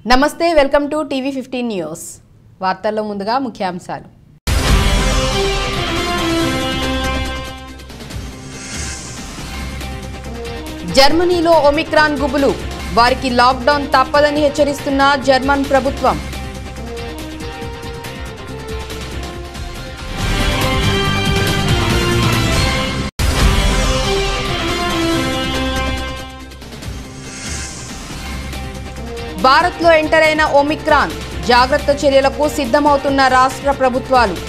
నమస్తే welcome to TV fifteen news వార్తల్లో ముందుగా ముఖ్యాంశాలు జర్మనీలో ఒమిక్రాన్ గుబులు వారికి లాక్డౌన్ తప్పదని హెచ్చరిస్తున్న జర్మన్ ప్రభుత్వం భారత్లో ఎంటర్ అయిన ఒమిక్రాన్ జాగ్రత్త చర్యలకు సిద్ధమవుతున్న రాష్ట్ర ప్రభుత్వాలు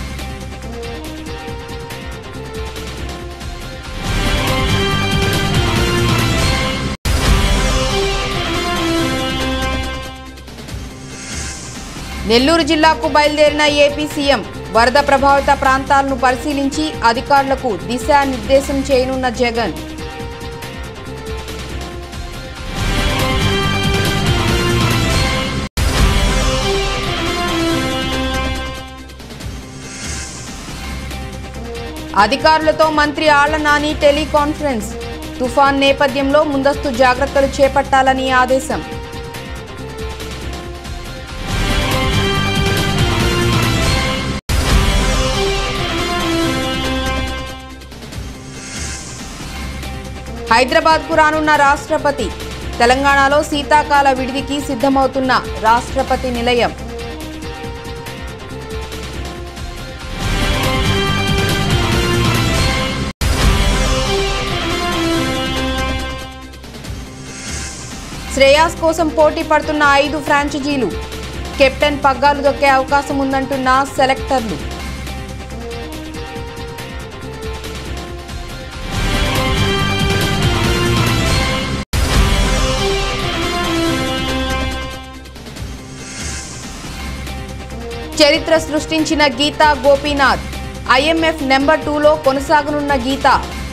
నెల్లూరు జిల్లాకు బయలుదేరిన ఏపీ సీఎం వరద ప్రభావిత ప్రాంతాలను పరిశీలించి అధికారులకు దిశానిర్దేశం చేయనున్న జగన్ అధికారులతో మంత్రి ఆళ్ల నాని టెలికాన్ఫరెన్స్ తుఫాన్ నేపథ్యంలో ముందస్తు జాగ్రత్తలు చేపట్టాలని ఆదేశం హైదరాబాద్కు రానున్న రాష్ట్రపతి తెలంగాణలో శీతాకాల విడిదికి సిద్ధమవుతున్న రాష్ట్రపతి నిలయం శ్రేయాస్ కోసం పోటీ పడుతున్న ఐదు ఫ్రాంచైజీలు కెప్టెన్ పగ్గాలు దొక్కే అవకాశం ఉందంటున్న సెలెక్టర్లు చరిత్ర సృష్టించిన గీతా గోపీనాథ్ ఐఎంఎఫ్ నెంబర్ టూలో కొనసాగనున్న గీత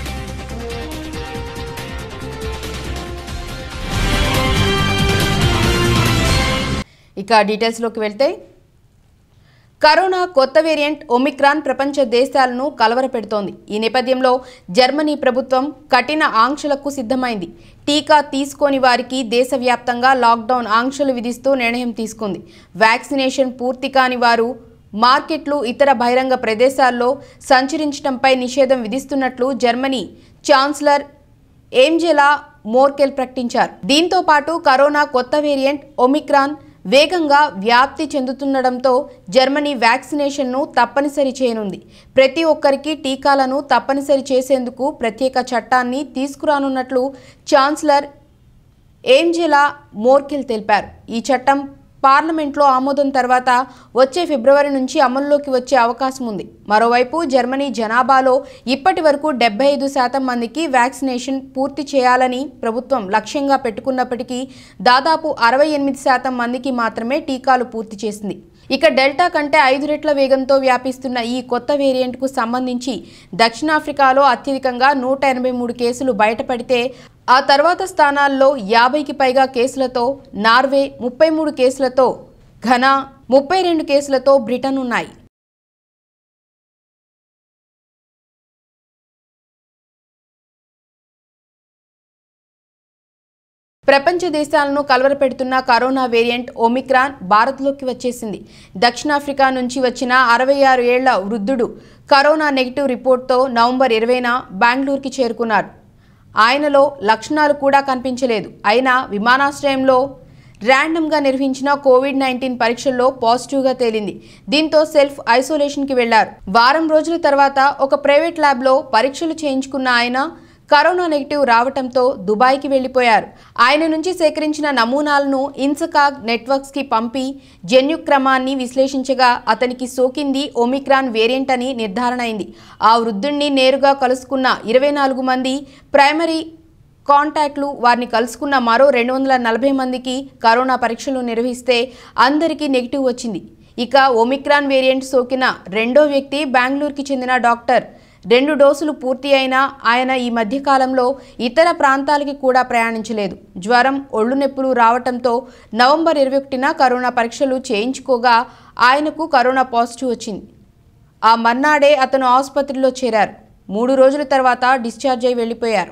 ఇక డీటెయిల్స్లోకి వెళ్తే కరోనా కొత్త వేరియంట్ ఒమిక్రాన్ ప్రపంచ దేశాలను కలవరపెడుతోంది ఈ నేపథ్యంలో జర్మనీ ప్రభుత్వం కఠిన ఆంక్షలకు సిద్ధమైంది టీకా తీసుకోని వారికి దేశవ్యాప్తంగా లాక్డౌన్ ఆంక్షలు విధిస్తూ నిర్ణయం తీసుకుంది వ్యాక్సినేషన్ పూర్తి కాని వారు మార్కెట్లు ఇతర బహిరంగ ప్రదేశాల్లో సంచరించడంపై నిషేధం విధిస్తున్నట్లు జర్మనీ ఛాన్సలర్ ఏంజెలా మోర్కెల్ ప్రకటించారు దీంతో పాటు కరోనా కొత్త వేరియంట్ ఒమిక్రాన్ వేగంగా వ్యాప్తి చెందుతుండడంతో జర్మనీ వ్యాక్సినేషన్ను తప్పనిసరి చేయనుంది ప్రతి ఒక్కరికి టీకాలను తప్పనిసరి చేసేందుకు ప్రత్యేక చట్టాన్ని తీసుకురానున్నట్లు ఛాన్సలర్ ఏంజెలా మోర్కెల్ తెలిపారు ఈ చట్టం పార్లమెంట్లో ఆమోదం తర్వాత వచ్చే ఫిబ్రవరి నుంచి అమల్లోకి వచ్చే అవకాశం ఉంది మరోవైపు జర్మనీ జనాభాలో ఇప్పటి వరకు డెబ్బై ఐదు శాతం మందికి వ్యాక్సినేషన్ పూర్తి చేయాలని ప్రభుత్వం లక్ష్యంగా పెట్టుకున్నప్పటికీ దాదాపు అరవై ఎనిమిది శాతం మందికి మాత్రమే టీకాలు పూర్తి చేసింది ఇక డెల్టా కంటే ఐదు రెట్ల వేగంతో వ్యాపిస్తున్న ఈ కొత్త వేరియంట్కు సంబంధించి దక్షిణాఫ్రికాలో అత్యధికంగా నూట ఎనభై మూడు కేసులు బయటపడితే ఆ తర్వాత స్థానాల్లో యాభైకి పైగా కేసులతో నార్వే ముప్పై మూడు కేసులతో ఘనా ముప్పై రెండు కేసులతో బ్రిటన్ ఉన్నాయి ప్రపంచ దేశాలను కలవరపెడుతున్న కరోనా వేరియంట్ ఒమిక్రాన్ భారత్లోకి వచ్చేసింది దక్షిణాఫ్రికా నుంచి వచ్చిన అరవై ఆరు ఏళ్ల వృద్ధుడు కరోనా నెగిటివ్ రిపోర్ట్తో నవంబర్ ఇరవైన బెంగళూరుకి చేరుకున్నారు ఆయనలో లక్షణాలు కూడా కనిపించలేదు అయినా విమానాశ్రయంలో ర్యాండమ్గా నిర్వహించిన కోవిడ్ నైన్టీన్ పరీక్షల్లో పాజిటివ్గా తేలింది దీంతో సెల్ఫ్ ఐసోలేషన్కి వెళ్లారు వారం రోజుల తర్వాత ఒక ప్రైవేట్ ల్యాబ్లో పరీక్షలు చేయించుకున్న ఆయన కరోనా నెగిటివ్ రావటంతో దుబాయ్కి వెళ్లిపోయారు ఆయన నుంచి సేకరించిన నమూనాలను ఇన్సకాగ్ నెట్వర్క్స్కి పంపి జన్యుక్రమాన్ని విశ్లేషించగా అతనికి సోకింది ఒమిక్రాన్ వేరియంట్ అని నిర్ధారణ అయింది ఆ వృద్ధుణ్ణి నేరుగా కలుసుకున్న ఇరవై నాలుగు మంది ప్రైమరీ కాంటాక్ట్లు వారిని కలుసుకున్న మరో రెండు వందల నలభై మందికి కరోనా పరీక్షలు నిర్వహిస్తే అందరికీ నెగిటివ్ వచ్చింది ఇక ఒమిక్రాన్ వేరియంట్ సోకిన రెండో వ్యక్తి బెంగళూరుకి చెందిన డాక్టర్ రెండు డోసులు పూర్తి అయినా ఆయన ఈ మధ్యకాలంలో ఇతర ప్రాంతాలకి కూడా ప్రయాణించలేదు జ్వరం ఒళ్ళు నొప్పులు రావటంతో నవంబర్ ఇరవై ఒకటిన కరోనా పరీక్షలు చేయించుకోగా ఆయనకు కరోనా పాజిటివ్ వచ్చింది ఆ మర్నాడే అతను ఆసుపత్రిలో చేరారు మూడు రోజుల తర్వాత డిశ్చార్జ్ అయి వెళ్ళిపోయారు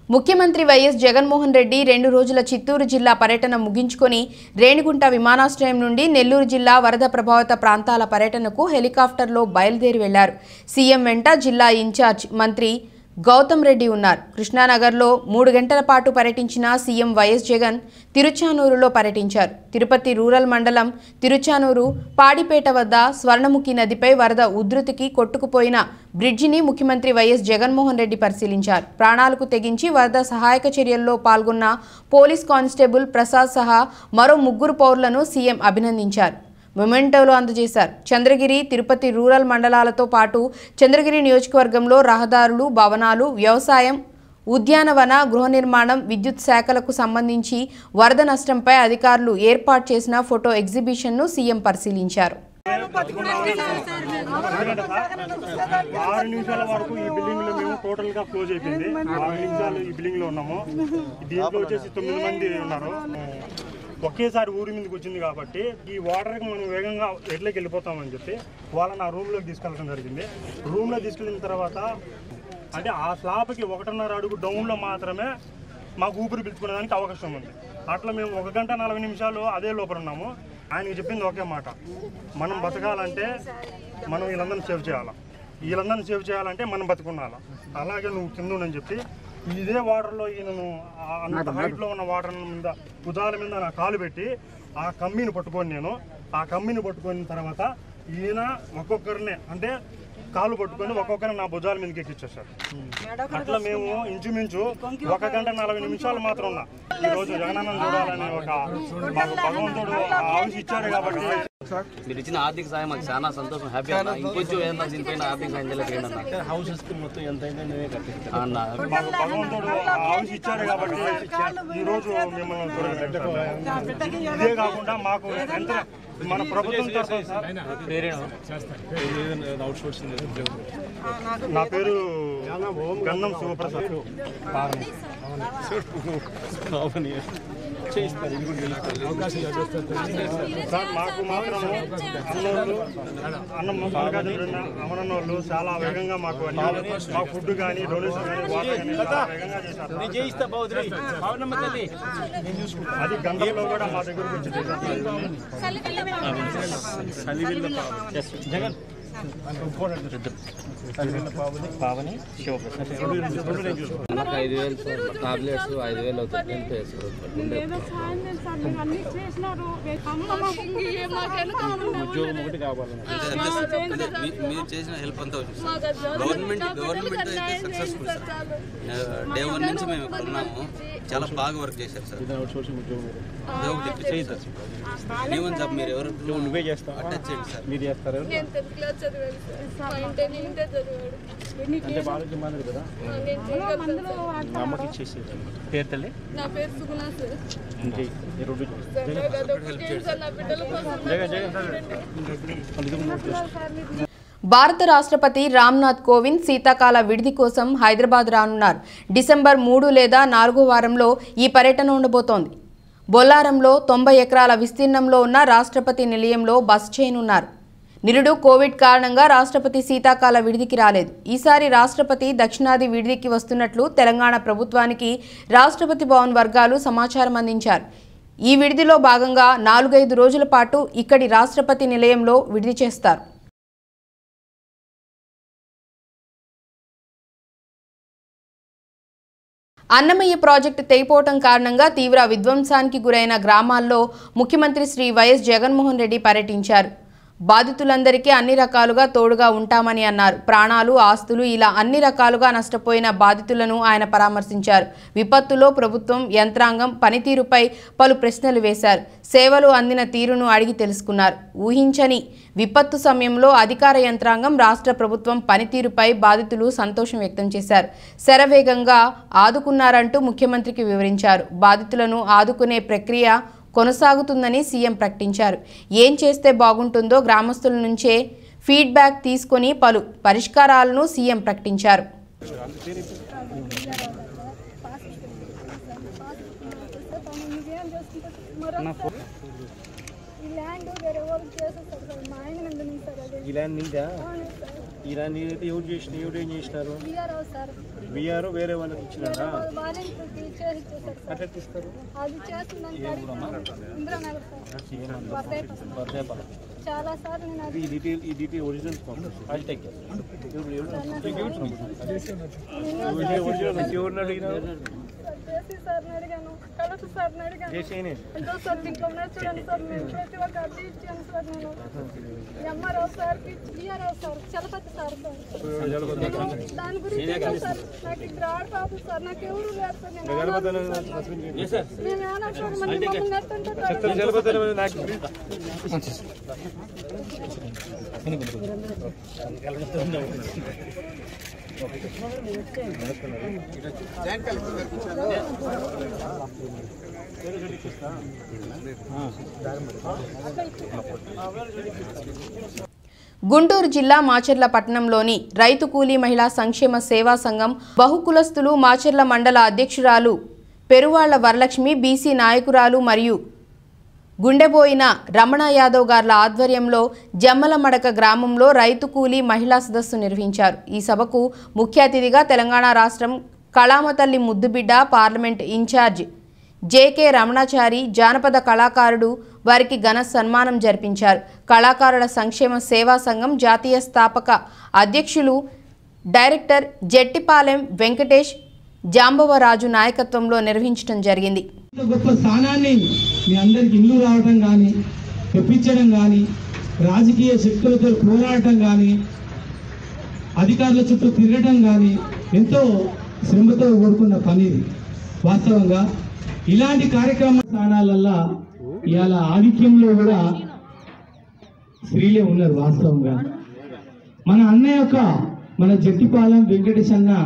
ముఖ్యమంత్రి వైఎస్ జగన్మోహన్ రెడ్డి రెండు రోజుల చిత్తూరు జిల్లా పర్యటన ముగించుకొని రేణిగుంట విమానాశ్రయం నుండి నెల్లూరు జిల్లా వరద ప్రభావిత ప్రాంతాల పర్యటనకు హెలికాప్టర్లో బయలుదేరి వెళ్లారు సీఎం వెంట జిల్లా ఇన్ఛార్జ్ మంత్రి గౌతమ్ రెడ్డి ఉన్నారు కృష్ణానగర్లో మూడు గంటల పాటు పర్యటించిన సీఎం వైఎస్ జగన్ తిరుచానూరులో పర్యటించారు తిరుపతి రూరల్ మండలం తిరుచానూరు పాడిపేట వద్ద స్వర్ణముఖి నదిపై వరద ఉధృతికి కొట్టుకుపోయిన బ్రిడ్జిని ముఖ్యమంత్రి వైఎస్ జగన్మోహన్ రెడ్డి పరిశీలించారు ప్రాణాలకు తెగించి వరద సహాయక చర్యల్లో పాల్గొన్న పోలీస్ కానిస్టేబుల్ ప్రసాద్ సహా మరో ముగ్గురు పౌరులను సీఎం అభినందించారు మొమెంటోలు అందజేశారు చంద్రగిరి తిరుపతి రూరల్ మండలాలతో పాటు చంద్రగిరి నియోజకవర్గంలో రహదారులు భవనాలు వ్యవసాయం ఉద్యానవన గృహ నిర్మాణం విద్యుత్ శాఖలకు సంబంధించి వరద నష్టంపై అధికారులు ఏర్పాటు చేసిన ఫోటో ఎగ్జిబిషన్ను సీఎం పరిశీలించారు ఆరు నిమిషాల వరకు ఈ బిల్డింగ్ లో మేము టోటల్ గా క్లోజ్ అయిపోయింది ఆరు నిమిషాలు ఈ బిల్డింగ్ లో ఉన్నాము దీంట్లో వచ్చేసి తొమ్మిది మంది ఉన్నారు ఒకేసారి ఊరి మీదకి వచ్చింది కాబట్టి ఈ వాటర్ కి మనం వేగంగా ఎట్లకి వెళ్ళిపోతామని చెప్పి వాళ్ళని ఆ రూమ్ లోకి తీసుకెళ్ళడం జరిగింది రూమ్ లో తీసుకెళ్ళిన తర్వాత అంటే ఆ స్లాబ్కి ఒకటిన్నర అడుగు డౌన్ లో మాత్రమే మాకు ఊపిరి పీల్చుకునేదానికి అవకాశం ఉంది అట్లా మేము ఒక గంట నలభై నిమిషాలు అదే లోపల ఉన్నాము ఆయనకి చెప్పింది ఒకే మాట మనం బతకాలంటే మనం వీళ్ళందరినీ సేవ్ చేయాలా వీళ్ళందరినీ సేవ్ చేయాలంటే మనం బతుకున్నాలా అలాగే నువ్వు కింద ఉండని చెప్పి ఇదే వాటర్లో ఈయనను ఆ అంత హైట్లో ఉన్న వాటర్ మీద భుజాల మీద నా కాలు పెట్టి ఆ కమ్మిని పట్టుకొని నేను ఆ కమ్మిని పట్టుకున్న తర్వాత ఈయన ఒక్కొక్కరిని అంటే కాలు పట్టుకొని ఒక్కొక్కరిని నా భుజాల మీదకి ఎక్కిచ్చేసారు అట్లా మేము ఇంచుమించు ఒక గంట నలభై నిమిషాలు మాత్రం ఉన్నా ఈ రోజు జగనన్నం చూడాలని ఒక మాకు భగవంతుడు ఆ ఆయుష్ ఇచ్చాడు కాబట్టి మీరు ఇచ్చిన ఆర్థిక సాయం మాకు చాలా సంతోషం హ్యాపీ అన్న ఇంకొంచెం ఏదన్నా దీనిపైన ఆర్థిక సాయం చేయలేదు అన్న హౌసెస్ కి మొత్తం ఎంత అయిందో నేనే కట్టిస్తాను అన్న మాకు భగవంతుడు ఆ ఆయుష్ ఇచ్చాడు కాబట్టి ఈ రోజు మిమ్మల్ని చూడగలుగుతాం ఇదే కాకుండా మాకు ఎంత మన ప్రభుత్వం తరఫున సార్ అవుట్ సోర్సింగ్ నా పేరు గంధం శివప్రసాద్ చేయిస్తారు ఇది కూడా తెలుస్తుంది అవకాశం సార్ మాకు మాత్రం అన్నోళ్ళు అన్నం మల్లికార్జున అమరన్న వాళ్ళు చాలా వేగంగా మాకు అన్ని మా ఫుడ్ కానీ డొనేషన్ కానీ వాటర్ కానీ చాలా వేగంగా చేశారు చేయిస్తా బాగుంది బాగున్నమ్మ తల్లి అది గంధంలో కూడా మా దగ్గరకు వచ్చి చేశారు జగన్ పావని శివప్రసాద్ నాకు ఐదు వేలు సార్ టాబ్లెట్స్ ఐదు వేలు అవుతుంది హెల్ప్ చేస్తారు ఉండే ఏదో సాయం చేస్తారు మీరు అన్ని చేసినారు అమ్మ మాకు ఇంకేం మాకు వెనకాల ఉండేవాళ్ళు ఉద్యోగం ఒకటి కావాలి మీరు చేసిన హెల్ప్ అంతా వచ్చింది సార్ గవర్నమెంట్ గవర్నమెంట్ అయితే సక్సెస్ఫుల్ సార్ డే వన్ నుంచి మేము ఇక్కడ ఉన్నాము చాలా బాగా వర్క్ చేశారు సార్ అవుట్ సోర్సింగ్ ఉద్యోగం అదే ఒకటి చేయిస్తారు ఈవెన్ జాబ్ మీరు ఎవరు నువ్వు నువ్వే చేస్తావా అటాచ్ చేయండి సార్ మీరు చేస్తారు నేను టెన్త్ క్లాస్ చదివాను సార్ మా ఇంటర్ ఇంటర్ చదివాడు నీకు అంటే బాగా మానరు కదా నేను చేయగలుగుతాను మా అమ్మకి ఇచ్చేసేది పేరు తల్లి నా పేరు సుగుణ సార్ ఇంకే ఈ రెండు సార్ నాకు అదొకటి సార్ నా బిడ్డల కోసం జగన్ జగన్ అందుకే సార్ మీరు భారత రాష్ట్రపతి రామ్నాథ్ కోవింద్ శీతాకాల విడిది కోసం హైదరాబాద్ రానున్నారు డిసెంబర్ మూడు లేదా నాలుగో వారంలో ఈ పర్యటన ఉండబోతోంది బొల్లారంలో తొంభై ఎకరాల విస్తీర్ణంలో ఉన్న రాష్ట్రపతి నిలయంలో బస చేయనున్నారు నిరుడు కోవిడ్ కారణంగా రాష్ట్రపతి శీతాకాల విడిదికి రాలేదు ఈసారి రాష్ట్రపతి దక్షిణాది విడిదికి వస్తున్నట్లు తెలంగాణ ప్రభుత్వానికి రాష్ట్రపతి భవన్ వర్గాలు సమాచారం అందించారు ఈ విడిదిలో భాగంగా నాలుగైదు రోజుల పాటు ఇక్కడి రాష్ట్రపతి నిలయంలో విడిది చేస్తారు అన్నమయ్య ప్రాజెక్టు తెగిపోవటం కారణంగా తీవ్ర విధ్వంసానికి గురైన గ్రామాల్లో ముఖ్యమంత్రి శ్రీ వైఎస్ జగన్మోహన్ రెడ్డి పర్యటించారు బాధితులందరికీ అన్ని రకాలుగా తోడుగా ఉంటామని అన్నారు ప్రాణాలు ఆస్తులు ఇలా అన్ని రకాలుగా నష్టపోయిన బాధితులను ఆయన పరామర్శించారు విపత్తులో ప్రభుత్వం యంత్రాంగం పనితీరుపై పలు ప్రశ్నలు వేశారు సేవలు అందిన తీరును అడిగి తెలుసుకున్నారు ఊహించని విపత్తు సమయంలో అధికార యంత్రాంగం రాష్ట్ర ప్రభుత్వం పనితీరుపై బాధితులు సంతోషం వ్యక్తం చేశారు శరవేగంగా ఆదుకున్నారంటూ ముఖ్యమంత్రికి వివరించారు బాధితులను ఆదుకునే ప్రక్రియ కొనసాగుతుందని సీఎం ప్రకటించారు ఏం చేస్తే బాగుంటుందో గ్రామస్తుల నుంచే ఫీడ్బ్యాక్ తీసుకొని పలు పరిష్కారాలను సీఎం ప్రకటించారు ఈ ల్యాండ్ వేరే వాళ్ళకి చేసేస్తారు సార్ మా ఆయన ఎందుకు సార్ అది ఈ ల్యాండ్ నీదా అవును సార్ ఈ ల్యాండ్ నీదైతే ఎవరు చేసిన ఎవరు ఏం చేసినారు బీఆర్ఓ సార్ బీఆర్ వేరే వాళ్ళకి ఇచ్చినారా వాళ్ళు వాలంటీర్కి చేసి ఇచ్చేసారు సార్ అట్లా తీస్తారు అది చేస్తుందని ఇంద్రానగర్ సార్ వర్ధేప సార్. వర్ధేపల్లి. చాలా సార్లు నేను అది ఈ డీటెయిల్ ఈ డీటెయిల్ ఒరిజినల్ అది టేక్ ఎవరిని అడిగినారు జేసీ సార్ని అడిగాను కలెక్టర్ సార్ని అడిగాను చేసేయనే ఎంతో సార్ దీంట్లో ఉన్నాయి చూడండి సార్ నేను ప్రతి ఒక్క అర్జీ ఇచ్చాను సార్ నేను MRO sir BRO sir Chalapathi sir sir దాని గురించి ఏమో సార్ నాకు ఇక్కడ ఆడపాపు సార్ నాకు ఎవరు లేరు సార్ నేను అనాథని సార్. మేము ఏనాడు మంది మమ్మల్ని నెట్టుంటే సార్ గుంటూరు జిల్లా మాచర్ల పట్టణంలోని రైతు కూలీ మహిళా సంక్షేమ సేవా సంఘం బహుకులస్తులు మాచర్ల మండల అధ్యక్షురాలు పెరువాళ్ల వరలక్ష్మి బీసీ నాయకురాలు మరియు గుండెబోయిన రమణ యాదవ్ గార్ల ఆధ్వర్యంలో జమ్మలమడక గ్రామంలో రైతు కూలీ మహిళా సదస్సు నిర్వహించారు ఈ సభకు ముఖ్య అతిథిగా తెలంగాణ రాష్ట్రం కళామతల్లి ముద్దుబిడ్డ పార్లమెంట్ ఇన్ఛార్జ్ జేకే రమణాచారి జానపద కళాకారుడు వారికి ఘన సన్మానం జరిపించారు కళాకారుల సంక్షేమ సేవా సంఘం జాతీయ స్థాపక అధ్యక్షులు డైరెక్టర్ జట్టిపాలెం వెంకటేష్ జాంబవరాజు నాయకత్వంలో నిర్వహించడం జరిగింది ఇంత గొప్ప స్థానాన్ని మీ అందరికి ఇల్లు రావడం కానీ తెప్పించడం కానీ రాజకీయ శక్తులతో పోరాడటం కానీ అధికారుల చుట్టూ తిరగటం కానీ ఎంతో శ్రమతో కూడుకున్న పని ఇది వాస్తవంగా ఇలాంటి కార్యక్రమ స్థానాలల్లో ఇవాళ ఆధిక్యంలో కూడా స్త్రీలే ఉన్నారు వాస్తవంగా మన అన్న యొక్క మన జట్టిపాలెం వెంకటేష్ అన్న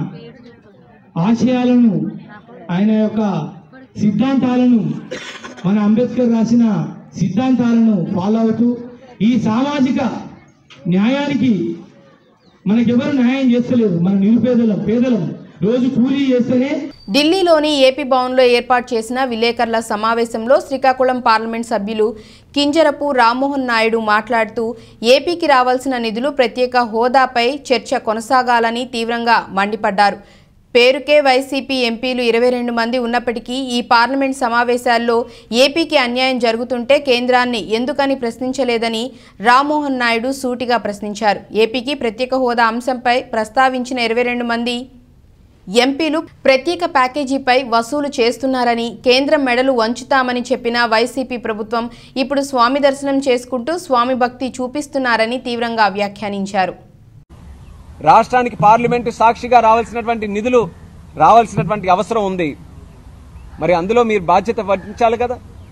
ఆశయాలను ఆయన యొక్క సిద్ధాంతాలను మన అంబేద్కర్ రాసిన సిద్ధాంతాలను ఫాలో అవుతూ ఈ సామాజిక న్యాయానికి మనకెవరు న్యాయం చేస్తలేరు మన నిరుపేదలం పేదలం రోజు కూలీ చేస్తేనే ఢిల్లీలోని ఏపీ భవన్లో ఏర్పాటు చేసిన విలేకరుల సమావేశంలో శ్రీకాకుళం పార్లమెంట్ సభ్యులు కింజరపు రామ్మోహన్ నాయుడు మాట్లాడుతూ ఏపీకి రావాల్సిన నిధులు ప్రత్యేక హోదాపై చర్చ కొనసాగాలని తీవ్రంగా మండిపడ్డారు పేరుకే వైసీపీ ఎంపీలు ఇరవై రెండు మంది ఉన్నప్పటికీ ఈ పార్లమెంట్ సమావేశాల్లో ఏపీకి అన్యాయం జరుగుతుంటే కేంద్రాన్ని ఎందుకని ప్రశ్నించలేదని రామ్మోహన్ నాయుడు సూటిగా ప్రశ్నించారు ఏపీకి ప్రత్యేక హోదా అంశంపై ప్రస్తావించిన ఇరవై రెండు మంది ఎంపీలు ప్రత్యేక ప్యాకేజీపై వసూలు చేస్తున్నారని కేంద్రం మెడలు వంచుతామని చెప్పిన వైసీపీ ప్రభుత్వం ఇప్పుడు స్వామి దర్శనం చేసుకుంటూ స్వామి భక్తి చూపిస్తున్నారని తీవ్రంగా వ్యాఖ్యానించారు రాష్ట్రానికి పార్లమెంటు సాక్షిగా రావాల్సినటువంటి నిధులు రావాల్సినటువంటి అవసరం ఉంది మరి అందులో మీరు బాధ్యత వహించాలి కదా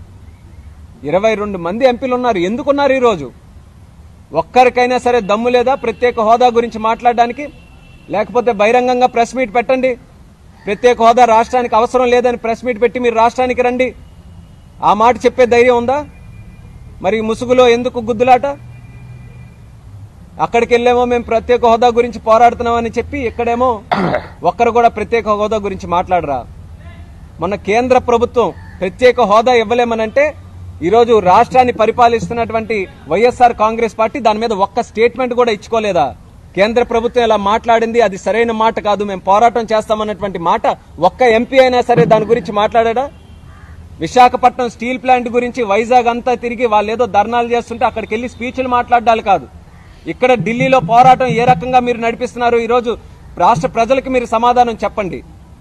ఇరవై రెండు మంది ఎంపీలు ఉన్నారు ఎందుకున్నారు ఈరోజు ఒక్కరికైనా సరే దమ్ము లేదా ప్రత్యేక హోదా గురించి మాట్లాడడానికి లేకపోతే బహిరంగంగా ప్రెస్ మీట్ పెట్టండి ప్రత్యేక హోదా రాష్ట్రానికి అవసరం లేదని ప్రెస్ మీట్ పెట్టి మీరు రాష్ట్రానికి రండి ఆ మాట చెప్పే ధైర్యం ఉందా మరి ఈ ముసుగులో ఎందుకు గుద్దులాట అక్కడికి వెళ్ళేమో మేము ప్రత్యేక హోదా గురించి పోరాడుతున్నామని చెప్పి ఇక్కడేమో ఒక్కరు కూడా ప్రత్యేక హోదా గురించి మాట్లాడరా మొన్న కేంద్ర ప్రభుత్వం ప్రత్యేక హోదా ఇవ్వలేమనంటే ఈరోజు రాష్ట్రాన్ని పరిపాలిస్తున్నటువంటి వైఎస్ఆర్ కాంగ్రెస్ పార్టీ దాని మీద ఒక్క స్టేట్మెంట్ కూడా ఇచ్చుకోలేదా కేంద్ర ప్రభుత్వం ఇలా మాట్లాడింది అది సరైన మాట కాదు మేము పోరాటం చేస్తామన్నటువంటి మాట ఒక్క ఎంపీ అయినా సరే దాని గురించి మాట్లాడా విశాఖపట్నం స్టీల్ ప్లాంట్ గురించి వైజాగ్ అంతా తిరిగి వాళ్ళు ఏదో ధర్నాలు చేస్తుంటే అక్కడికి వెళ్లి స్పీచ్లు మాట్లాడాలి కాదు ఇక్కడ ఢిల్లీలో పోరాటం ఏ రకంగా మీరు నడిపిస్తున్నారు ఈరోజు రాష్ట్ర ప్రజలకు మీరు సమాధానం చెప్పండి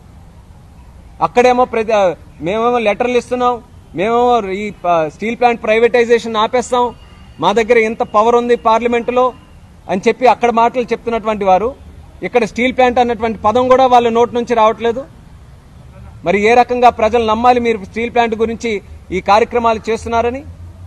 అక్కడేమో ప్రతి మేమేమో లెటర్లు ఇస్తున్నాం మేమేమో ఈ ప- స్టీల్ ప్లాంట్ ప్రైవేటైజేషన్ ఆపేస్తాం మా దగ్గర ఎంత పవర్ ఉంది పార్లమెంటులో అని చెప్పి అక్కడ మాటలు చెప్తున్నటువంటి వారు ఇక్కడ స్టీల్ ప్లాంట్ అన్నటువంటి పదం కూడా వాళ్ళ నోటి నుంచి రావట్లేదు మరి ఏ రకంగా ప్రజలు నమ్మాలి మీరు స్టీల్ ప్లాంట్ గురించి ఈ కార్యక్రమాలు చేస్తున్నారని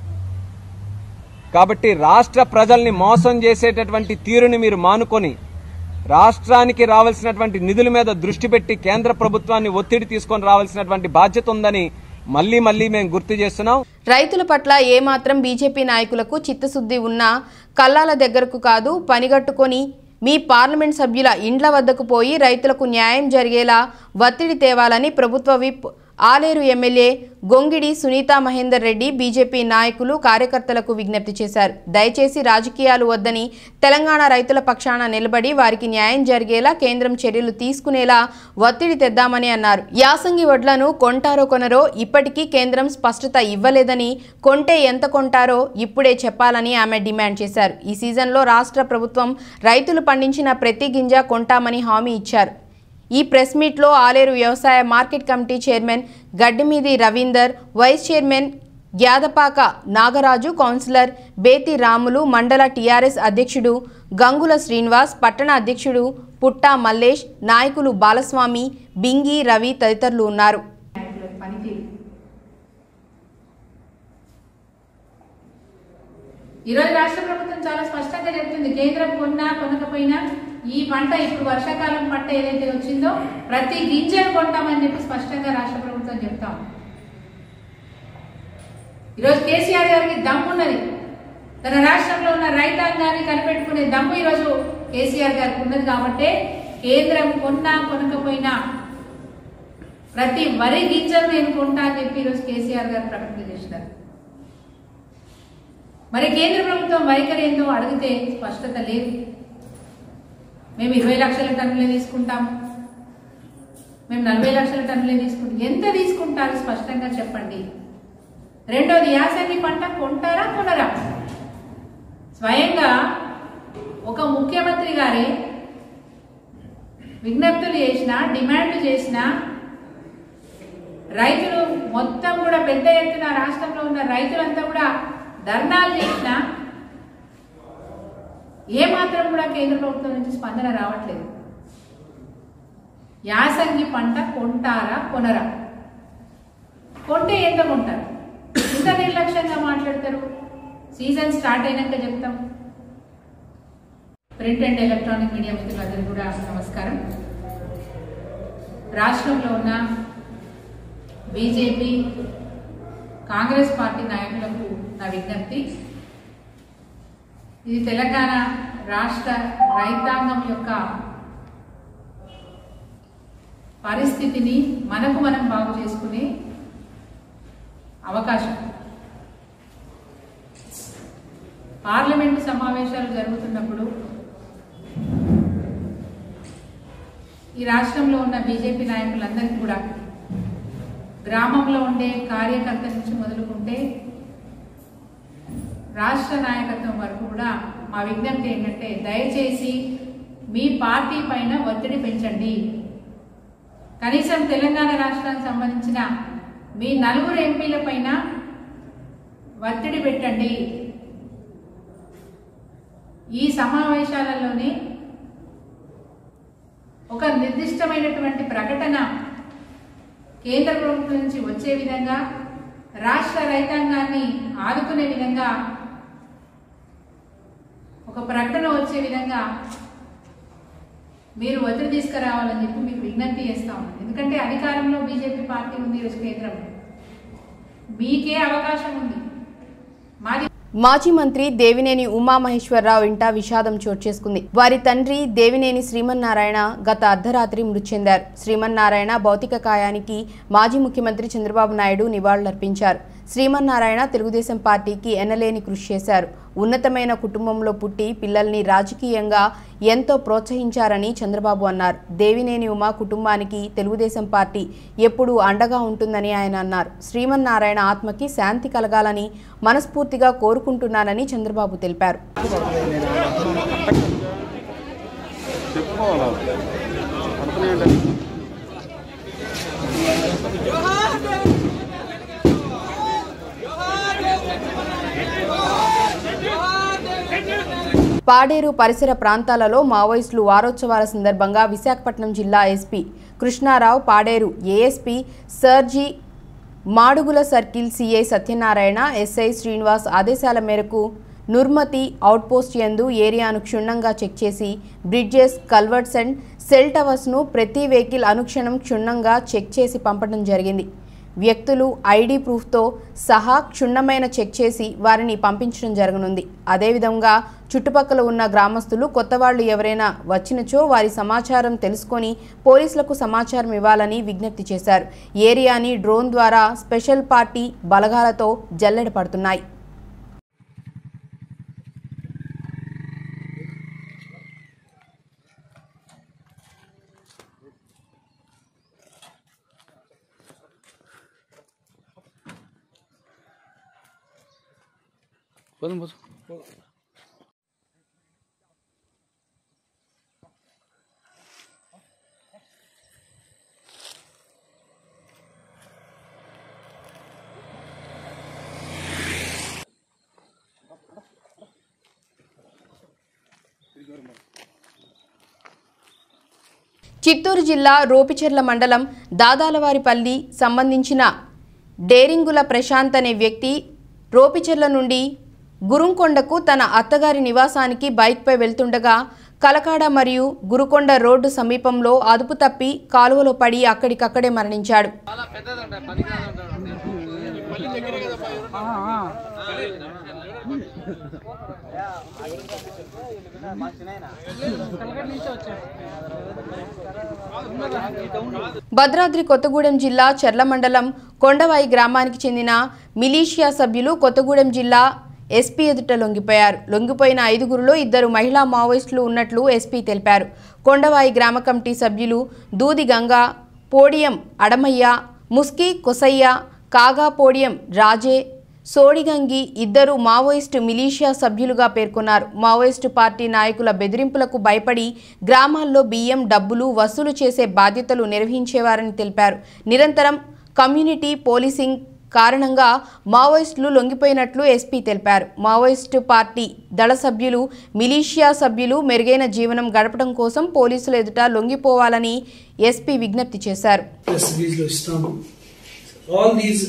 కాబట్టి రాష్ట్ర ప్రజల్ని మోసం చేసేటటువంటి తీరుని మీరు మానుకొని రాష్ట్రానికి రావాల్సినటువంటి నిధుల మీద దృష్టి పెట్టి కేంద్ర ప్రభుత్వాన్ని ఒత్తిడి తీసుకొని రావాల్సినటువంటి బాధ్యత ఉందని మళ్ళీ మళ్ళీ మేము గుర్తు చేస్తున్నాం రైతుల పట్ల ఏమాత్రం బీజేపీ నాయకులకు చిత్తశుద్ధి ఉన్నా కల్లాల దగ్గరకు కాదు పనిగట్టుకొని మీ పార్లమెంట్ సభ్యుల ఇండ్ల వద్దకు పోయి రైతులకు న్యాయం జరిగేలా ఒత్తిడి తేవాలని ప్రభుత్వ whip Aleru MLA Gongidi Sunitha Mahender Reddy BJP నాయకులు కార్యకర్తలకు విజ్ఞప్తి చేశారు దయచేసి రాజకీయాలు వద్దని తెలంగాణ రైతుల పక్షాన నిలబడి వారికి న్యాయం జరిగేలా కేంద్రం చర్యలు తీసుకునేలా ఒత్తిడి తెద్దామని అన్నారు యాసంగి వడ్లను కొంటారో కొనరో ఇప్పటికీ కేంద్రం స్పష్టత ఇవ్వలేదని కొంటే ఎంత కొంటారో ఇప్పుడే చెప్పాలని ఆమె డిమాండ్ చేశారు ఈ సీజన్లో రాష్ట్ర ప్రభుత్వం రైతులు పండించిన ప్రతి గింజ కొంటామని హామీ ఇచ్చారు ఈ ప్రెస్ మీట్లో ఆలేరు వ్యవసాయ market committee chairman Gaddimeedi Ravinder vice chairman Gyadapaka Nagaraju councillor Bethi Ramulu మండల టీఆర్ఎస్ అధ్యక్షుడు గంగుల శ్రీనివాస్ పట్టణ అధ్యక్షుడు పుట్టా మల్లేష్ నాయకులు బాలస్వామి బింగి రవి తదితరులు ఉన్నారు పనితీరు ఈరోజు రాష్ట్ర ప్రభుత్వం చాలా స్పష్టంగా చెప్తుంది కేంద్రం కొన్నా కొనకపోయినా ఈ పంట ఇప్పుడు వర్షాకాలం పంట ఏదైతే వచ్చిందో ప్రతి గింజను కొంటామని చెప్పి స్పష్టంగా రాష్ట్ర ప్రభుత్వం చెప్తాం ఈరోజు కేసీఆర్ గారికి దమ్మున్నది తన రాష్ట్రంలో ఉన్న రైతాంగాన్ని కనిపెట్టుకునే దమ్ము ఈరోజు కేసీఆర్ గారికి ఉన్నది కాబట్టి కేంద్రం కొన్నా కొనకపోయినా ప్రతి వరి గింజను నేను కొంటా అని చెప్పి ఈరోజు కేసీఆర్ గారు ప్రకటన చేసినారు మరి కేంద్ర ప్రభుత్వం వైఖరి ఏందో అడిగితే స్పష్టత లేదు మేము ఇరవై లక్షల టన్నులే తీసుకుంటాం మేము నలభై లక్షల టన్నులే తీసుకుంటాం ఎంత తీసుకుంటారు స్పష్టంగా చెప్పండి రెండోది యాసంగి పంట కొంటారా కొనరా స్వయంగా ఒక ముఖ్యమంత్రి గారే విజ్ఞప్తులు చేసిన డిమాండ్లు చేసిన రైతులు మొత్తం కూడా పెద్ద ఎత్తున రాష్ట్రంలో ఉన్న రైతులంతా కూడా ధర్నాలు చేసిన ఏ మాత్రం కూడా కేంద్ర ప్రభుత్వం నుంచి స్పందన రావట్లేదు యాసంగి పంట కొంటారా కొనరా కొంటే ఎంత కొంటారు ఇంత నిర్లక్ష్యంగా మాట్లాడతారు సీజన్ స్టార్ట్ అయినాక చెప్తాం ప్రింట్ అండ్ ఎలక్ట్రానిక్ మీడియా మిత్రులందరూ కూడా నమస్కారం రాష్ట్రంలో ఉన్న బీజేపీ కాంగ్రెస్ పార్టీ నాయకులకు నా విజ్ఞప్తి ఇది తెలంగాణ రాష్ట్ర రైతాంగం యొక్క పరిస్థితిని మనకు మనం బాగు చేసుకునే అవకాశం పార్లమెంటు సమావేశాలు జరుగుతున్నప్పుడు ఈ రాష్ట్రంలో ఉన్న బీజేపీ నాయకులందరికీ కూడా గ్రామంలో ఉండే కార్యకర్త నుంచి మొదలుకుంటే రాష్ట్ర నాయకత్వం వరకు కూడా మా విజ్ఞప్తి ఏంటంటే దయచేసి మీ పార్టీ పైన ఒత్తిడి పెంచండి కనీసం తెలంగాణ రాష్ట్రానికి సంబంధించిన మీ నలుగురు ఎంపీల పైన ఒత్తిడి పెట్టండి ఈ సమావేశాలలోనే ఒక నిర్దిష్టమైనటువంటి ప్రకటన కేంద్ర ప్రభుత్వం నుంచి వచ్చే విధంగా రాష్ట్ర రైతాంగాన్ని ఆదుకునే విధంగా ఒక ప్రకటన వచ్చే విధంగా మీరు ఒత్తిడి తీసుకురావాలని చెప్పి మీకు విజ్ఞప్తి చేస్తా ఉన్నాను ఎందుకంటే అధికారంలో బీజేపీ పార్టీ ఉంది ఈరోజు కేంద్రంలో మీకే అవకాశం ఉంది మాది మాజీ మంత్రి దేవినేని ఉమామహేశ్వరరావు ఇంట విషాదం చోటు చేసుకుంది వారి తండ్రి దేవినేని శ్రీమన్నారాయణ గత అర్ధరాత్రి మృతి చెందారు శ్రీమన్నారాయణ భౌతిక కాయానికి మాజీ ముఖ్యమంత్రి చంద్రబాబు నాయుడు నివాళులర్పించారు శ్రీమన్నారాయణ తెలుగుదేశం పార్టీకి ఎనలేని కృషి చేశారు ఉన్నతమైన కుటుంబంలో పుట్టి పిల్లల్ని రాజకీయంగా ఎంతో ప్రోత్సహించారని చంద్రబాబు అన్నారు దేవినేని ఉమా కుటుంబానికి తెలుగుదేశం పార్టీ ఎప్పుడూ అండగా ఉంటుందని ఆయన అన్నారు శ్రీమన్నారాయణ ఆత్మకి శాంతి కలగాలని మనస్ఫూర్తిగా కోరుకుంటున్నానని చంద్రబాబు తెలిపారు పాడేరు పరిసర ప్రాంతాలలో మావోయిస్టులు వారోత్సవాల సందర్భంగా విశాఖపట్నం జిల్లా ఎస్పీ కృష్ణారావు పాడేరు ఏఎస్పీ సర్జీ Madugula circle CI Satyanarayana SI Srinivas ఆదేశాల మేరకు నుర్మతి అవుట్పోస్ట్ యందు ఏరియాను క్షుణ్ణంగా చెక్ చేసి బ్రిడ్జెస్ కల్వర్ట్స్ అండ్ సెల్ టవర్స్ను ప్రతి వెహికల్ అనుక్షణం క్షుణ్ణంగా చెక్ చేసి పంపడం జరిగింది వ్యక్తులు ఐడి ప్రూఫ్తో సహా క్షుణ్ణమైన చెక్ చేసి వారిని పంపించడం జరగనుంది అదేవిధంగా చుట్టుపక్కల ఉన్న గ్రామస్తులు కొత్త వాళ్ళు ఎవరైనా వచ్చినచో వారి సమాచారం తెలుసుకొని పోలీసులకు సమాచారం ఇవ్వాలని విజ్ఞప్తి చేశారు ఏరియాని డ్రోన్ ద్వారా స్పెషల్ పార్టీ బలగాలతో జల్లెడ పడుతున్నాయి పోదాం పోదాం చిత్తూరు జిల్లా రోపిచెర్ల మండలం దాదాలవారిపల్లి సంబంధించిన డేరింగుల ప్రశాంత్ అనే వ్యక్తి రోపిచెర్ల నుండి గురుంకొండకు తన అత్తగారి నివాసానికి బైక్పై వెళ్తుండగా కలకాడ మరియు గురుకొండ రోడ్డు సమీపంలో అదుపు తప్పి కాలువలో పడి అక్కడికక్కడే మరణించాడు భద్రాద్రి కొత్తగూడెం జిల్లా చెర్ల మండలం కొండవాయి గ్రామానికి చెందిన మిలీషియా సభ్యులు కొత్తగూడెం జిల్లా ఎస్పీ ఎదుట లొంగిపోయారు లొంగిపోయిన ఐదుగురులో ఇద్దరు మహిళా మావోయిస్టులు ఉన్నట్లు ఎస్పీ తెలిపారు కొండవాయి గ్రామ కమిటీ సభ్యులు దూది గంగా పోడియం అడమయ్య ముస్కి కొసయ్య కాగా పోడియం రాజే సోడిగంగి ఇద్దరు మావోయిస్టు మిలీషియా సభ్యులుగా పేర్కొన్నారు మావోయిస్టు పార్టీ నాయకుల బెదిరింపులకు భయపడి గ్రామాల్లో బియ్యం డబ్బులు వసూలు చేసే బాధ్యతలు నిర్వహించేవారని తెలిపారు నిరంతరం కమ్యూనిటీ పోలీసింగ్ కారణంగా మావోయిస్టులు లొంగిపోయినట్లు ఎస్పీ తెలిపారు మావోయిస్టు పార్టీ దళ సభ్యులు మిలీషియా సభ్యులు మెరుగైన జీవనం గడపడం కోసం పోలీసుల ఎదుట లొంగిపోవాలని ఎస్పీ విజ్ఞప్తి చేశారు ప్రెస్ రిలీజ్లో ఇస్తాము all these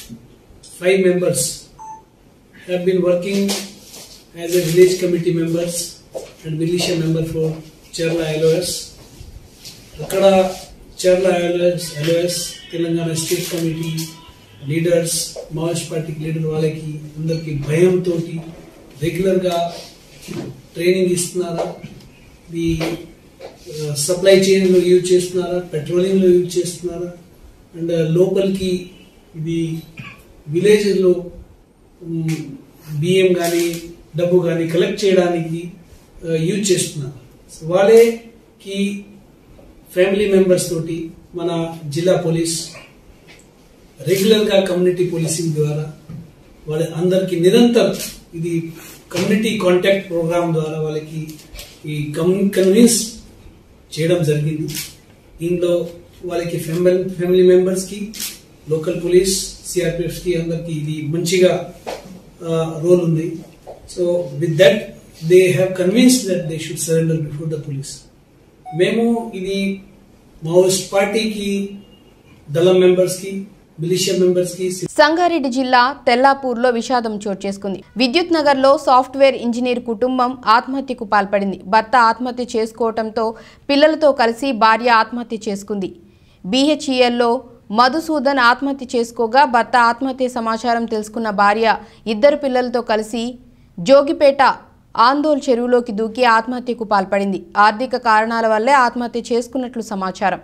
five members have been working as a village committee members and militia member for Cherla LOS అక్కడ Cherla LOS LOS Telangana state committee leaders Maoist పార్టీకి లీడర్ వాళ్ళకి అందరికి భయంతో రెగ్యులర్గా ట్రైనింగ్ ఇస్తున్నారా ఈ సప్లై చైన్ లో యూజ్ చేస్తున్నారా పెట్రోలింగ్ లో యూజ్ చేస్తున్నారా అండ్ లోకల్కి ఇది విలేజ్ లో మ్, బియ్యం కానీ డబ్బు కానీ కలెక్ట్ చేయడానికి యూజ్ చేస్తున్నారు సో వాళ్ళకి ఫ్యామిలీ మెంబర్స్ తోటి మన జిల్లా పోలీస్ రెగ్యులర్ గా కమ్యూనిటీ పోలీసింగ్ ద్వారా వాళ్ళ అందరికి నిరంతరం ఇది కమ్యూనిటీ కాంటాక్ట్ ప్రోగ్రామ్ ద్వారా వాళ్ళకి ఈ కన్విన్స్ చేయడం జరిగింది దీంట్లో వాళ్ళకి ఫ్యామిలీ ఫ్యామిలీ మెంబర్స్ కి లోకల్ పోలీస్ సిఆర్పిఎఫ్ కి అందరికి ఇది మంచిగా రోల్ ఉంది so with that they have convince that they should surrender before the police మేము ఇది మావోయిస్ట్ పార్టీకి దళం మెంబర్స్ కి మిలిషియా మెంబర్స్ కి సంగారెడ్డి జిల్లా తెల్లాపూర్లో విషాదం చోటు చేసుకుంది విద్యుత్ నగర్లో సాఫ్ట్వేర్ ఇంజనీర్ కుటుంబం ఆత్మహత్యకు పాల్పడింది భర్త ఆత్మహత్య చేసుకోవడంతో పిల్లలతో కలిసి భార్య ఆత్మహత్య చేసుకుంది బీహెచ్ఈఎల్లో మధుసూదన్ ఆత్మహత్య చేసుకోగా భర్త ఆత్మహత్య సమాచారం తెలుసుకున్న భార్య ఇద్దరు పిల్లలతో కలిసి జోగిపేట ఆందోళ్ చెరువులోకి దూకి ఆత్మహత్యకు పాల్పడింది ఆర్థిక కారణాల వల్లే ఆత్మహత్య చేసుకున్నట్లు సమాచారం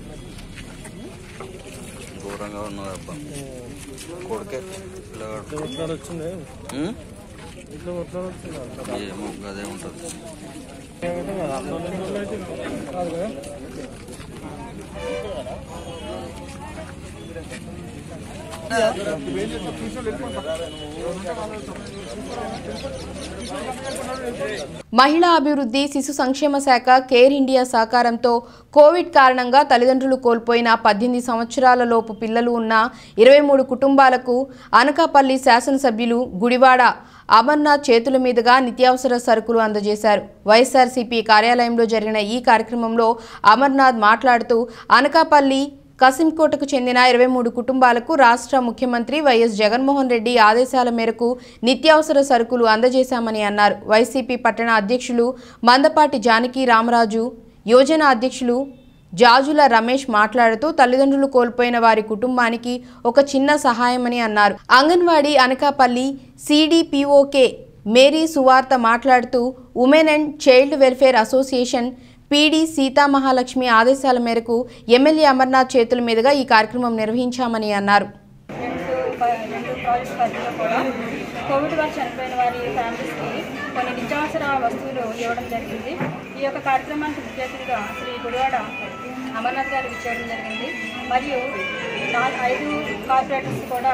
ఘోరంగా ఉన్నది అబ్బా కొడుకే పిల్లగాడు వచ్చింది ఉం? ఇట్లా కొట్లా వచ్చింది ఏమో అదే ఉంటుంది కాదు కదా మహిళా అభివృద్ధి శిశు సంక్షేమ శాఖ కేర్ ఇండియా సహకారంతో కోవిడ్ కారణంగా తల్లిదండ్రులు కోల్పోయిన పద్దెనిమిది సంవత్సరాల లోపు పిల్లలు ఉన్న ఇరవై మూడు కుటుంబాలకు అనకాపల్లి శాసనసభ్యులు గుడివాడ అమర్నాథ్ చేతుల మీదుగా నిత్యావసర సరుకులు అందజేశారు వైఎస్ఆర్సీపీ కార్యాలయంలో జరిగిన ఈ కార్యక్రమంలో అమర్నాథ్ మాట్లాడుతూ అనకాపల్లి కసింకోటకు చెందిన ఇరవై మూడు కుటుంబాలకు రాష్ట్ర ముఖ్యమంత్రి వైఎస్ జగన్మోహన్ రెడ్డి ఆదేశాల మేరకు నిత్యావసర సరుకులు అందజేశామని అన్నారు వైసీపీ పట్టణ అధ్యక్షులు మందపాటి జానకి రామరాజు యోజన అధ్యక్షులు జాజుల రమేష్ మాట్లాడుతూ తల్లిదండ్రులు కోల్పోయిన వారి కుటుంబానికి ఒక చిన్న సహాయమని అన్నారు అంగన్వాడీ అనకాపల్లి సిడిపిఓకే మేరీ సువార్త మాట్లాడుతూ women and child welfare association PD Seethamahalakshmi ఆదేశాల మేరకు ఎమ్మెల్యే అమర్నాథ్ చేతుల మీదుగా ఈ కార్యక్రమం నిర్వహించామని అన్నారు రెండు ప- రెండు ప్రాజెక్ట్స్ పరిధిలో కూడా కోవిడ్ వల్ల చనిపోయిన వారి ఫ్యామిలీస్కి కొన్ని నిత్యావసర వస్తువులు ఇవ్వడం జరిగింది ఈ యొక్క కార్యక్రమానికి ముఖ్య అతిథిగా శ్రీ గుడివాడ అమర్నాథ్ గారు ఇచ్చేయడం జరిగింది మరియు నా- ఐదు కార్పొరేటర్స్ కూడా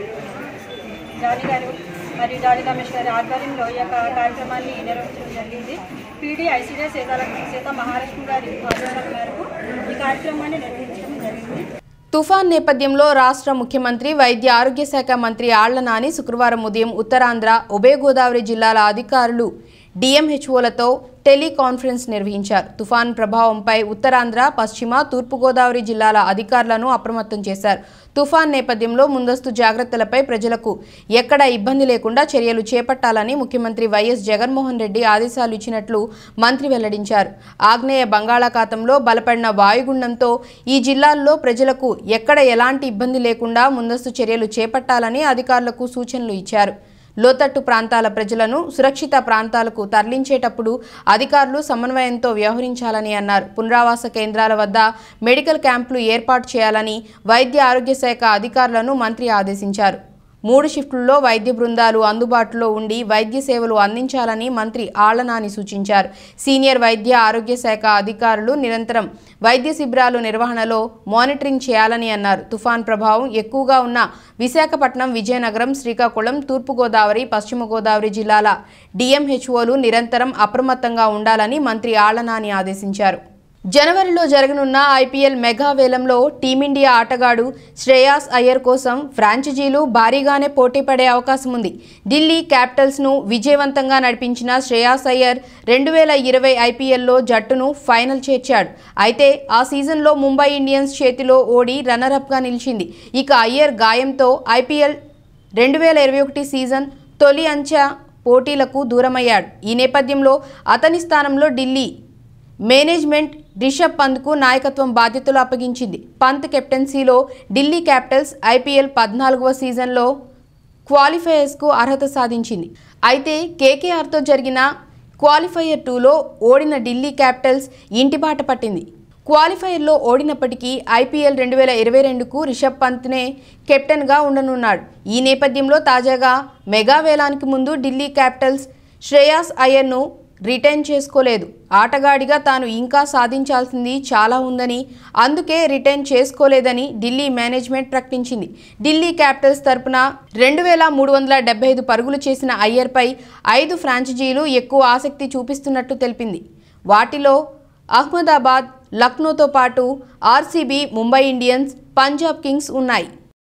జానీ గారు మరియు జానీ రమేష్ గారి ఆధ్వర్యంలో ఈ యొక్క కార్యక్రమాన్ని నిర్వహించడం జరిగింది పీడీ ఐసీడీ సీతాల సీతా మహాలక్ష్మి గారి ఆదేశాల మేరకు ఈ కార్యక్రమాన్ని నిర్వహించడం జరిగింది తుఫాన్ నేపథ్యంలో రాష్ట్ర ముఖ్యమంత్రి వైద్య ఆరోగ్య శాఖ మంత్రి ఆళ్ల నాని శుక్రవారం ఉదయం ఉత్తరాంధ్ర ఉభయ గోదావరి జిల్లాల అధికారులు డిఎంహెచ్ఓలతో టెలికాన్ఫరెన్స్ నిర్వహించారు తుఫాన్ ప్రభావంపై ఉత్తరాంధ్ర పశ్చిమ తూర్పుగోదావరి జిల్లాల అధికారులను అప్రమత్తం చేశారు తుఫాన్ నేపథ్యంలో ముందస్తు జాగ్రత్తలపై ప్రజలకు ఎక్కడ ఇబ్బంది లేకుండా చర్యలు చేపట్టాలని ముఖ్యమంత్రి వైఎస్ జగన్మోహన్ రెడ్డి ఆదేశాలు ఇచ్చినట్లు మంత్రి వెల్లడించారు ఆగ్నేయ బంగాళాఖాతంలో బలపడిన వాయుగుండంతో ఈ జిల్లాల్లో ప్రజలకు ఎక్కడ ఎలాంటి ఇబ్బంది లేకుండా ముందస్తు చర్యలు చేపట్టాలని అధికారులకు సూచనలు ఇచ్చారు లోతట్టు ప్రాంతాల ప్రజలను సురక్షిత ప్రాంతాలకు తరలించేటప్పుడు అధికారులు సమన్వయంతో వ్యవహరించాలని అన్నారు పునరావాస కేంద్రాల వద్ద మెడికల్ క్యాంపులు ఏర్పాటు చేయాలని వైద్య ఆరోగ్య శాఖ అధికారులను మంత్రి ఆదేశించారు మూడు షిఫ్టుల్లో వైద్య బృందాలు అందుబాటులో ఉండి వైద్య సేవలు అందించాలని మంత్రి ఆళ్లనాని సూచించారు సీనియర్ వైద్య ఆరోగ్య శాఖ అధికారులు నిరంతరం వైద్య శిబిరాలు నిర్వహణలో మానిటరింగ్ చేయాలని అన్నారు తుఫాన్ ప్రభావం ఎక్కువగా ఉన్న విశాఖపట్నం విజయనగరం శ్రీకాకుళం తూర్పుగోదావరి పశ్చిమ గోదావరి జిల్లాల డిఎంహెచ్ఓలు నిరంతరం అప్రమత్తంగా ఉండాలని మంత్రి ఆళ్లనాని ఆదేశించారు జనవరిలో జరగనున్న ఐపీఎల్ మెగా వేలంలో టీమిండియా ఆటగాడు శ్రేయాస్ అయ్యర్ కోసం ఫ్రాంచైజీలు భారీగానే పోటీ పడే అవకాశం ఉంది ఢిల్లీ క్యాపిటల్స్ను విజయవంతంగా నడిపించిన శ్రేయాస్ అయ్యర్ రెండు వేల ఇరవై ఐపీఎల్లో జట్టును ఫైనల్ చేర్చాడు అయితే ఆ సీజన్లో ముంబై ఇండియన్స్ చేతిలో ఓడి రన్నరప్గా నిలిచింది ఇక అయ్యర్ గాయంతో ఐపీఎల్ రెండు వేల ఇరవై ఒకటి సీజన్ తొలి అంచె పోటీలకు దూరమయ్యాడు ఈ నేపథ్యంలో అతని స్థానంలో ఢిల్లీ మేనేజ్మెంట్ రిషబ్ పంత్కు నాయకత్వం బాధ్యతలు అప్పగించింది పంత్ కెప్టెన్సీలో ఢిల్లీ క్యాపిటల్స్ ఐపీఎల్ పద్నాలుగవ సీజన్లో క్వాలిఫైయర్స్కు అర్హత సాధించింది అయితే కేకేఆర్తో జరిగిన క్వాలిఫైయర్ టూలో ఓడిన ఢిల్లీ క్యాపిటల్స్ ఇంటిబాట పట్టింది క్వాలిఫైయర్లో ఓడినప్పటికీ ఐపీఎల్ రెండు వేల ఇరవై రెండుకు రిషబ్ పంత్నే కెప్టెన్గా ఉండనున్నాడు ఈ నేపథ్యంలో తాజాగా మెగా వేలానికి ముందు ఢిల్లీ క్యాపిటల్స్ శ్రేయాస్ అయ్యర్ను రిటైన్ చేసుకోలేదు ఆటగాడిగా తాను ఇంకా సాధించాల్సింది చాలా ఉందని అందుకే రిటైన్ చేసుకోలేదని ఢిల్లీ మేనేజ్మెంట్ ప్రకటించింది ఢిల్లీ క్యాపిటల్స్ తరపున రెండు వేల మూడు వందల డెబ్బై ఐదు పరుగులు చేసిన అయ్యర్పై ఐదు ఫ్రాంచైజీలు ఎక్కువ ఆసక్తి చూపిస్తున్నట్టు తెలిపింది వాటిలో అహ్మదాబాద్ లక్నోతో పాటు RCB Mumbai Indians Punjab Kings ఉన్నాయి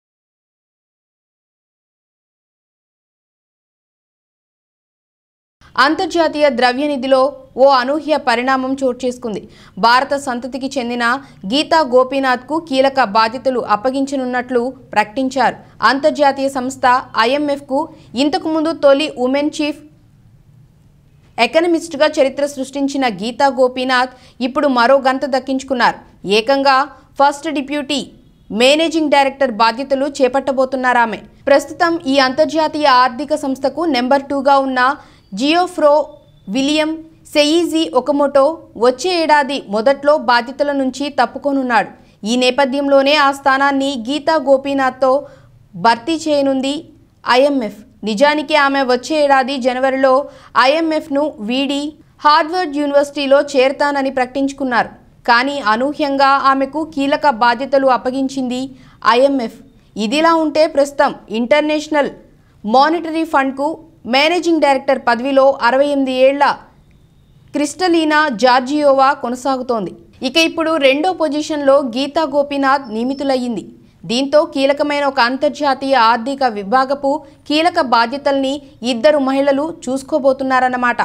అంతర్జాతీయ ద్రవ్యనిధిలో ఓ అనూహ్య పరిణామం చోటు చేసుకుంది భారత సంతతికి చెందిన గీతా గోపీనాథ్కు కీలక బాధ్యతలు అప్పగించనున్నట్లు ప్రకటించారు అంతర్జాతీయ సంస్థ ఐఎంఎఫ్కు ఇంతకుముందు తొలి ఉమెన్ చీఫ్ ఎకనమిస్ట్గా చరిత్ర సృష్టించిన గీతా గోపీనాథ్ ఇప్పుడు మరో గంత దక్కించుకున్నారు ఏకంగా ఫస్ట్ డిప్యూటీ మేనేజింగ్ డైరెక్టర్ బాధ్యతలు చేపట్టబోతున్నారామె ప్రస్తుతం ఈ అంతర్జాతీయ ఆర్థిక సంస్థకు నెంబర్ టూగా ఉన్న జియోఫ్రో విలియం సెయిజీ ఒకమోటో వచ్చే ఏడాది మొదట్లో బాధ్యతల నుంచి తప్పుకోనున్నాడు ఈ నేపథ్యంలోనే ఆ స్థానాన్ని గీతా గోపీనాథ్తో భర్తీ చేయనుంది ఐఎంఎఫ్ నిజానికి ఆమె వచ్చే ఏడాది జనవరిలో ఐఎంఎఫ్ను వీడి హార్వర్డ్ యూనివర్సిటీలో చేరతానని ప్రకటించుకున్నారు కానీ అనూహ్యంగా ఆమెకు కీలక బాధ్యతలు అప్పగించింది ఐఎంఎఫ్ ఇదిలా ఉంటే ప్రస్తుతం ఇంటర్నేషనల్ మానిటరీ ఫండ్కు మేనేజింగ్ డైరెక్టర్ పదవిలో అరవై ఎనిమిది ఏళ్ల క్రిస్టలీనా జార్జియోవా కొనసాగుతోంది ఇక ఇప్పుడు రెండో పొజిషన్లో గీతా గోపీనాథ్ నియమితులయ్యింది దీంతో కీలకమైన ఒక అంతర్జాతీయ ఆర్థిక విభాగపు కీలక బాధ్యతల్ని ఇద్దరు మహిళలు చూసుకోబోతున్నారన్నమాట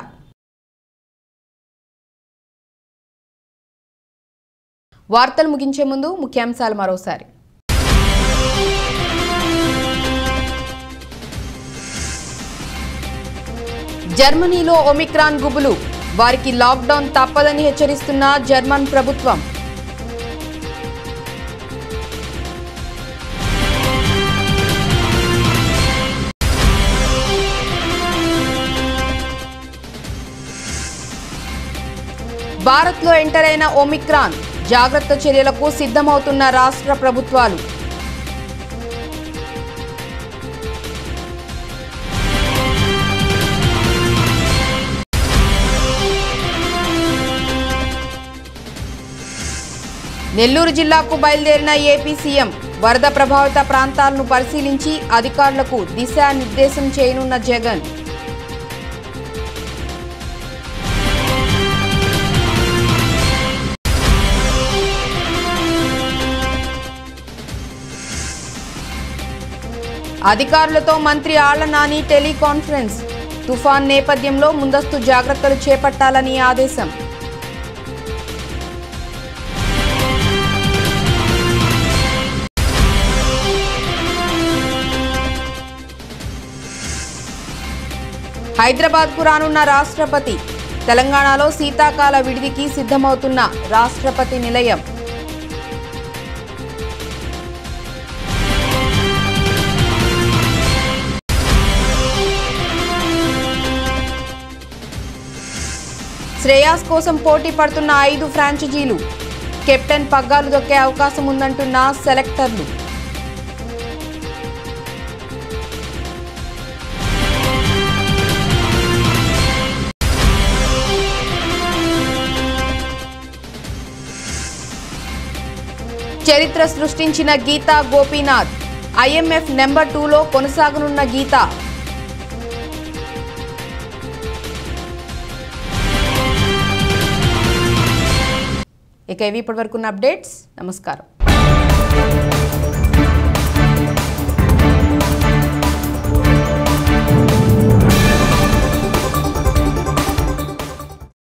వార్తలు ముగించే ముందు ముఖ్యాంశాలు మరోసారి జర్మనీలో ఒమిక్రాన్ గుబులు వారికి లాక్డౌన్ తప్పదని హెచ్చరిస్తున్న జర్మన్ ప్రభుత్వం భారత్లో ఎంటర్ అయిన ఒమిక్రాన్ జాగ్రత్త చర్యలకు సిద్ధమవుతున్న రాష్ట్ర ప్రభుత్వాలు నెల్లూరు జిల్లాకు బయలుదేరిన ఏపీ సీఎం వరద ప్రభావిత ప్రాంతాలను పరిశీలించి అధికారులకు దిశానిర్దేశం చేయనున్న జగన్ అధికారులతో మంత్రి ఆళ్ల నాని టెలికాన్ఫరెన్స్ తుఫాన్ నేపథ్యంలో ముందస్తు జాగ్రత్తలు చేపట్టాలని ఆదేశం హైదరాబాద్కు రానున్న రాష్ట్రపతి తెలంగాణలో శీతాకాల విడిదికి సిద్ధమవుతున్న రాష్ట్రపతి నిలయం శ్రేయాస్ కోసం పోటీ పడుతున్న ఐదు ఫ్రాంచైజీలు కెప్టెన్ పగ్గాలు దొక్కే అవకాశం ఉందంటున్న సెలెక్టర్లు చరిత్ర సృష్టించిన గీతా గోపీనాథ్ ఐఎంఎఫ్ నెంబర్ టూలో కొనసాగనున్న గీత ఇక ఇవి ఇప్పటివరకున్న అప్డేట్స్ నమస్కారం